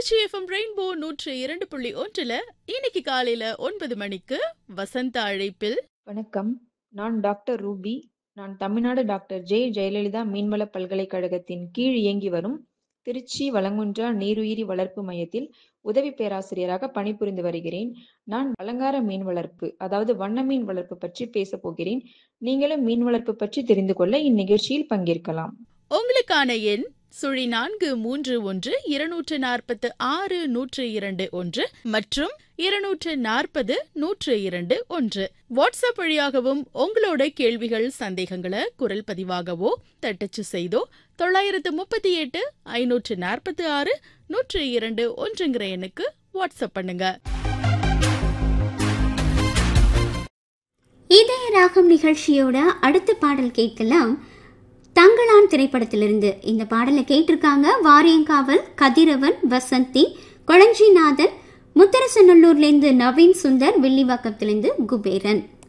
Trichy FM rainbow நூற்று இரண்டு புள்ளி ஒன்றுல இன்னைக்கு காலையில ஒன்பது மணிக்கு வசந்த அழைப்பில் வணக்கம் நான் டாக்டர் ரூபி நான் தமிழ்நாடு டாக்டர் ஜே ஜெயலலிதா மீன்வள பல்கலைக்கழகத்தின் கீழ் இயங்கி வரும் திருச்சி வளங்குன்றா நீருயிரி வளர்ப்பு மையத்தில் உதவி பேராசிரியராக பணிபுரிந்து வருகிறேன் நான் அலங்கார மீன் வளர்ப்பு அதாவது வண்ண மீன் வளர்ப்பு பற்றி பேசப் போகிறேன் நீங்களும் மீன் வளர்ப்பு பற்றி தெரிந்து கொள்ள இந்நிகழ்ச்சியில் பங்கேற்கலாம் உங்களுக்கான எண் சுழி நான்கு மூன்று ஒன்று இருநூற்று நாற்பத்து ஆறு நூற்று இரண்டு ஒன்று மற்றும் இருநூற்று நாற்பது நூற்று இரண்டு ஒன்று வாட்ஸ்அப் வழியாகவும் உங்களோட கேள்விகள் சந்தேகங்களை குரல் பதிவாகவோ தட்டச்சு செய்தோ தொள்ளாயிரத்து முப்பத்தி எட்டு ஐநூற்று நாற்பத்தி ஆறு நூற்று இரண்டு ஒன்றுங்கிற எண்ணுக்கு வாட்ஸ்அப் பண்ணுங்க இதய ராகம் நிகழ்ச்சியோட அடுத்த பாடல் கேட்கலாம் தங்களான் திரைப்படத்திலிருந்து இந்த பாடலை கேட்டிருக்காங்க வாரியங்காவல் கதிரவன் வசந்தி கொளஞ்சிநாதன் முத்தரசநல்லூர்லேருந்து நவீன் சுந்தர் வில்லிவாக்கத்திலிருந்து குபேரன்